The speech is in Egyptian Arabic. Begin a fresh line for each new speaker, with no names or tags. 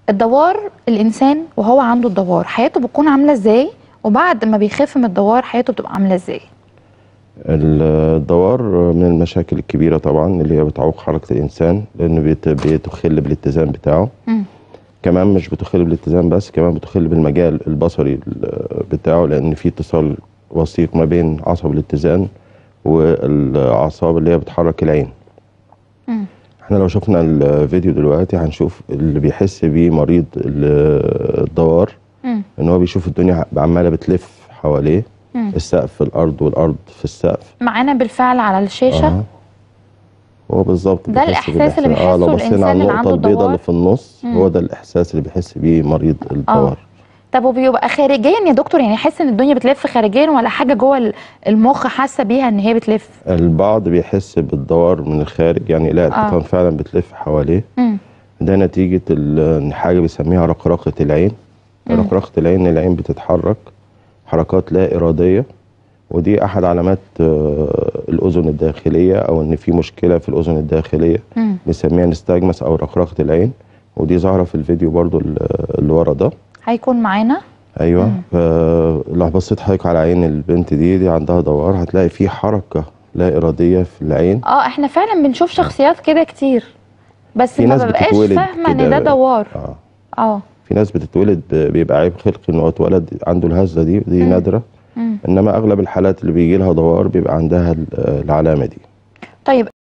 الدوار الانسان وهو عنده الدوار حياته بتكون عامله ازاي وبعد ما بيخف من الدوار حياته بتبقى عامله ازاي
الدوار من المشاكل الكبيرة طبعا اللي هي بتعوق حركة الإنسان لأنه بيت- بتخل بالاتزان بتاعه
مم.
كمان مش بتخل بالاتزان بس كمان بتخل بالمجال البصري ال- بتاعه لأن في اتصال وثيق ما بين عصب الاتزان والأعصاب اللي هي بتحرك العين
مم.
احنا لو شفنا الفيديو دلوقتي هنشوف اللي بيحس بيه مريض ال- الدوار
مم.
ان هو بيشوف الدنيا عماله بتلف حواليه
مم.
السقف في الارض والارض في السقف
معانا بالفعل على الشاشه
اه هو بالظبط
ده
بيحس
الإحساس اللي
بالإحساس. اه لو
بيحسه
بصينا على
الإنسان اللي
النقطه
عنده
البيضاء
دوار.
اللي في النص
مم.
هو ده الاحساس اللي بيحس بيه مريض الدوار
طب وبيبقى خارجيا يا دكتور يعني يحس ان الدنيا بتلف خارجيا ولا حاجه جوه ال- المخ حاسه بيها ان هي بتلف
البعض بيحس بالدوار من الخارج يعني لا الحيطان فعلا بتلف حواليه
مم.
ده نتيجه ال- حاجه بيسميها رقراقه العين
مم.
رقراقه العين العين بتتحرك حركات لا اراديه ودي احد علامات آه، الاذن الداخليه او ان في مشكله في الاذن الداخليه
مم.
بنسميها نستاجمس او رقراقه العين ودي ظاهره في الفيديو برضو ال- اللي ورا ده
هيكون معانا
ايوه
مم.
فلو بصيت حضرتك على عين البنت دي دي عندها دوار هتلاقي في حركه لا اراديه في العين
اه احنا فعلا بنشوف شخصيات كده كتير بس
في
ما
ناس
ببقاش
بتتولد
فاهمه ان
كده.
ده دوار
اه
اه
في ناس بتتولد ب- بيبقى عيب خلقي ان هو اتولد عنده الهزه دي دي
مم.
نادره
مم.
انما اغلب الحالات اللي بيجي لها دوار بيبقى عندها ال- العلامه دي
طيب